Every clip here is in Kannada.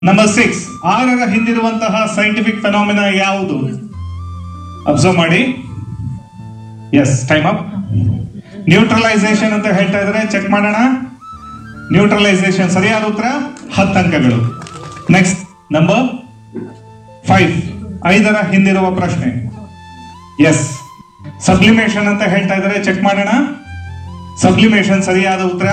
ನಂಬರ್ ಸಿಕ್ಸ್ ಆರರ ಹಿಂದಿರುವಂತಹ ಸೈಂಟಿಫಿಕ್ ಫೆನಾಮಿನ ಯಾವುದು ಅಬ್ಸರ್ವ್ ಮಾಡಿ ಎಸ್ ಟೈಮ್ ಅಪ್ ನ್ಯೂಟ್ರಲೈಸೇಷನ್ ಅಂತ ಹೇಳ್ತಾ ಇದ್ರೆ ಚೆಕ್ ಮಾಡೋಣ ನ್ಯೂಟ್ರಲೈಸೇಷನ್ ಸರಿಯಾದ ಉತ್ತರ ಹತ್ತು ಅಂಕಗಳು ನೆಕ್ಸ್ಟ್ ನಂಬರ್ ಫೈವ್ ಐದರ ಹಿಂದಿರುವ ಪ್ರಶ್ನೆ ಎಸ್ ಸಬ್ಲಿಮೇಷನ್ ಅಂತ ಹೇಳ್ತಾ ಇದ್ದಾರೆ ಚೆಕ್ ಮಾಡೋಣ ಸಬ್ಲಿಮೇಷನ್ ಸರಿಯಾದ ಉತ್ತರ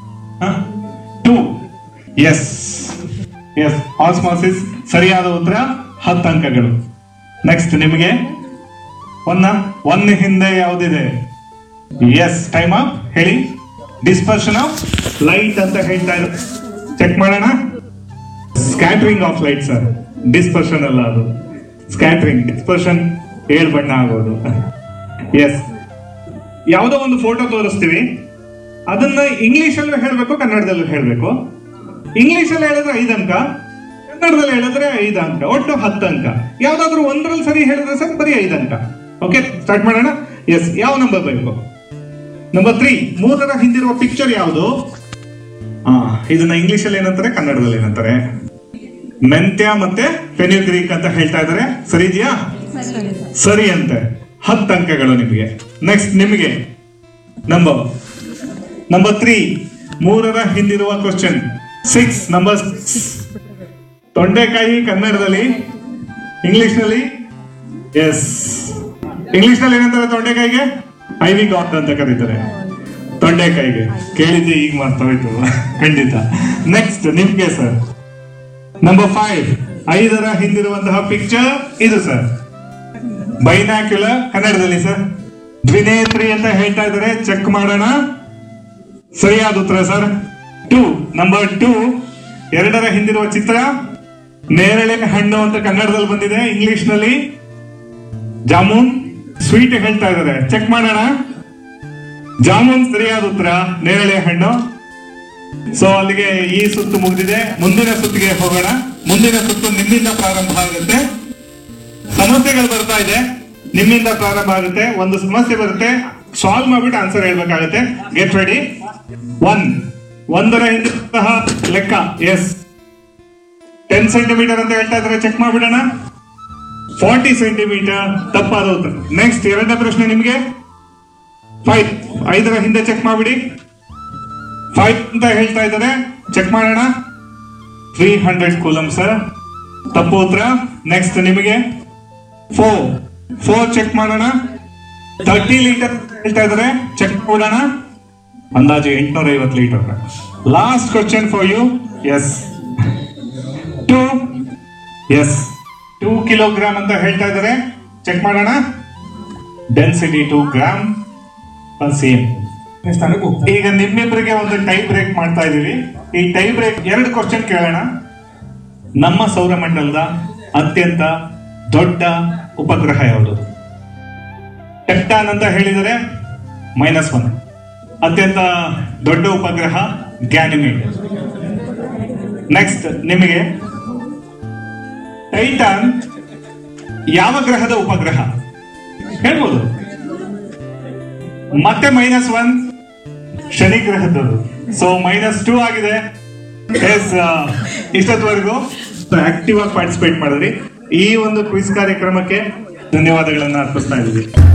ಟು ಎಸ್ ಎಸ್ ಆಸ್ಮಾಸಿಸ್ ಸರಿಯಾದ ಉತ್ತರ ಹತ್ತು ಅಂಕಗಳು ನೆಕ್ಸ್ಟ್ ನಿಮಗೆ ಒನ್ನ ಒನ್ ಹಿಂದೆ ಯಾವುದಿದೆ ಎಸ್ ಟೈಮ್ ಅಪ್ ಹೇಳಿ ಡಿಸ್ಪರ್ಷನ್ ಆಫ್ ಲೈಟ್ ಅಂತ ಹೇಳ್ತಾ ಇದ್ದಾರೆ ಚೆಕ್ ಮಾಡೋಣ scattering of light sir dispersion ಅಲ್ಲ ಅದು ಸ್ಕ್ಯಾಟ್ರಿಂಗ್ ಡಿಸ್ಪರ್ಷನ್ ಏಳು ಬಣ್ಣ ಆಗೋದು ಎಸ್ ಯಾವುದೋ ಒಂದು ಫೋಟೋ ತೋರಿಸ್ತೀವಿ ಅದನ್ನ ಇಂಗ್ಲಿಷ್ ಅಲ್ಲೂ ಹೇಳ್ಬೇಕು ಕನ್ನಡದಲ್ಲೂ ಹೇಳ್ಬೇಕು ಇಂಗ್ಲಿಷ್ ಅಲ್ಲಿ ಹೇಳಿದ್ರೆ ಐದು ಅಂಕ ಕನ್ನಡದಲ್ಲಿ ಹೇಳಿದ್ರೆ ಐದು ಅಂಕ ಒಟ್ಟು ಹತ್ತು ಅಂಕ ಯಾವ್ದಾದ್ರು ಒಂದರಲ್ಲಿ ಸರಿ ಹೇಳಿದ್ರೆ ಸರ್ ಬರೀ ಐದು ಅಂಕ ಓಕೆ ಸ್ಟಾರ್ಟ್ ಮಾಡೋಣ ಎಸ್ ಯಾವ ನಂಬರ್ ಬೇಕು ನಂಬರ್ ತ್ರೀ ಮೂರರ ಹಿಂದಿರುವ ಪಿಕ್ಚರ್ ಯಾವುದು ಆ ಇದನ್ನ ಇಂಗ್ಲಿಷ್ ಅಲ್ಲಿ ಏನಂತಾರೆ ಕನ್ನಡದಲ್ಲಿ ಏನಂತಾರೆ ಮೆಂತ್ಯ ಮತ್ತೆ ಫೆನ್ಯುಗ್ರೀಕ್ ಅಂತ ಹೇಳ್ತಾ ಇದಾರೆ ಸರಿ ಇದೆಯಾ ಸರಿ ಅಂತೆ ಹತ್ತು ಅಂಕಗಳು ನಿಮಗೆ ನೆಕ್ಸ್ಟ್ ನಿಮಗೆ ನಂಬರ್ ನಂಬರ್ ತ್ರೀ ಮೂರರ ಹಿಂದಿರುವ ಕ್ವಶನ್ ಸಿಕ್ಸ್ ನಂಬರ್ ತೊಂಡೆಕಾಯಿ ಕನ್ನಡದಲ್ಲಿ ಇಂಗ್ಲಿಷ್ ನಲ್ಲಿ ಎಸ್ ಇಂಗ್ಲಿಷ್ ನಲ್ಲಿ ಏನಂತಾರೆ ತೊಂಡೆಕಾಯಿಗೆ ಐವಿ ಗಾಟ್ ಅಂತ ಕರೀತಾರೆ ತೊಂಡೆಕಾಯಿಗೆ ಕೇಳಿದ್ದೆ ಈಗ ಮರ್ತೋಯ್ತು ಖಂಡಿತ ನೆಕ್ಸ್ಟ್ ನಿಮ್ಗೆ ಸರ್ ನಂಬರ್ ಫೈವ್ ಐದರ ಹಿಂದಿರುವಂತಹ ಪಿಕ್ಚರ್ ಇದು ಸರ್ ಬೈನಾಕ್ಯುಲರ್ ಕನ್ನಡದಲ್ಲಿ ಸರ್ ದ್ವಿನೇತ್ರಿ ಅಂತ ಹೇಳ್ತಾ ಇದ್ದಾರೆ ಚೆಕ್ ಮಾಡೋಣ ಸರಿಯಾದ ಉತ್ತರ ಸರ್ ಟೂ ನಂಬರ್ ಟೂ ಎರಡರ ಹಿಂದಿರುವ ಚಿತ್ರ ನೇರಳೆ ಹಣ್ಣು ಅಂತ ಕನ್ನಡದಲ್ಲಿ ಬಂದಿದೆ ಇಂಗ್ಲಿಷ್ ನಲ್ಲಿ ಜಾಮೂನ್ ಸ್ವೀಟ್ ಹೇಳ್ತಾ ಇದ್ದಾರೆ ಚೆಕ್ ಮಾಡೋಣ ಜಾಮೂನ್ ಸರಿಯಾದ ಉತ್ತರ ನೇರಳೆ ಹಣ್ಣು ಸೊ ಅಲ್ಲಿಗೆ ಈ ಸುತ್ತು ಮುಗಿದಿದೆ ಮುಂದಿನ ಸುತ್ತಿಗೆ ಹೋಗೋಣ ಮುಂದಿನ ಸುತ್ತು ನಿಮ್ಮಿಂದ ಪ್ರಾರಂಭ ಆಗುತ್ತೆ ಸಮಸ್ಯೆಗಳು ಬರ್ತಾ ಇದೆ ನಿಮ್ಮಿಂದ ಪ್ರಾರಂಭ ಆಗುತ್ತೆ ಒಂದು ಸಮಸ್ಯೆ ಬರುತ್ತೆ ಸಾಲ್ವ್ ಮಾಡ್ಬಿಟ್ಟು ಆನ್ಸರ್ ಹೇಳ್ಬೇಕಾಗುತ್ತೆ ಗೆಟ್ ರೆಡಿ ಒನ್ ಒಂದರ ಹಿಂದಿರುವಂತಹ ಲೆಕ್ಕ ಎಸ್ ಟೆನ್ ಸೆಂಟಿಮೀಟರ್ ಅಂತ ಹೇಳ್ತಾ ಇದ್ರೆ ಚೆಕ್ ಮಾಡ್ಬಿಡೋಣ ಫಾರ್ಟಿ ಸೆಂಟಿಮೀಟರ್ ತಪ್ಪಾದ ಉತ್ತರ ನೆಕ್ಸ್ಟ್ ಎರಡನೇ ಪ್ರಶ್ನೆ ನಿಮಗೆ ಫೈವ್ ಐದರ ಹಿಂದೆ ಚೆಕ್ ಮಾಡ್ಬಿಡಿ ಫೈವ್ ಅಂತ ಹೇಳ್ತಾ ಇದ್ದಾರೆ ಚೆಕ್ ಮಾಡೋಣ ತ್ರೀ ಹಂಡ್ರೆಡ್ ಕೂಲಮ್ ಸರ್ ತಪ್ಪು ಉತ್ತರ ನೆಕ್ಸ್ಟ್ ನಿಮಗೆ ಫೋರ್ ಫೋರ್ ಚೆಕ್ ಮಾಡೋಣ ತರ್ಟಿ ಲೀಟರ್ ಹೇಳ್ತಾ ಇದ್ದಾರೆ ಚೆಕ್ ಮಾಡೋಣ ಅಂದಾಜು ಎಂಟುನೂರ ಐವತ್ತು litre last question for you yes two yes two kilogram ಅಂತ ಹೇಳ್ತಾ ಇದ್ದಾರೆ ಚೆಕ್ ಮಾಡೋಣ ಡೆನ್ಸಿಟಿ ಟೂ ಗ್ರಾಮ್ ಸೇಮ್ ಈಗ ನಿಮ್ಮಿಬ್ಬರಿಗೆ ಒಂದು ಟೈ ಬ್ರೇಕ್ ಮಾಡ್ತಾ ಇದೀವಿ ಈ ಟೈ ಬ್ರೇಕ್ ಎರಡು ಕ್ವಶನ್ ಕೇಳೋಣ ನಮ್ಮ ಸೌರಮಂಡಲದ ಅತ್ಯಂತ ದೊಡ್ಡ ಉಪಗ್ರಹ ಯಾವುದು ಟೆಕ್ಟಾನ್ ಅಂತ ಹೇಳಿದರೆ ಮೈನಸ್ ಒನ್ ಅತ್ಯಂತ ದೊಡ್ಡ ಉಪಗ್ರಹ ಗ್ಯಾನಿಮೇಡ್ ನೆಕ್ಸ್ಟ್ ನಿಮಗೆ ಟೈಟಾನ್ ಯಾವ ಗ್ರಹದ ಉಪಗ್ರಹ ಹೇಳ್ಬೋದು ಮತ್ತೆ ಮೈನಸ್ ಒನ್ ಶನಿ ಗ್ರಹದದು ಸೊ ಮೈನಸ್ ಟೂ ಆಗಿದೆ ಎಸ್ ಇಷ್ಟೊತ್ತವರೆಗೂ ಆಕ್ಟಿವ್ ಆಗಿ ಪಾರ್ಟಿಸಿಪೇಟ್ ಮಾಡಿದ್ರಿ ಈ ಒಂದು ಕ್ವಿಸ್ ಕಾರ್ಯಕ್ರಮಕ್ಕೆ ಧನ್ಯವಾದಗಳನ್ನ ಅರ್ಪಿಸ್ತಾ ಇದ್ದೀವಿ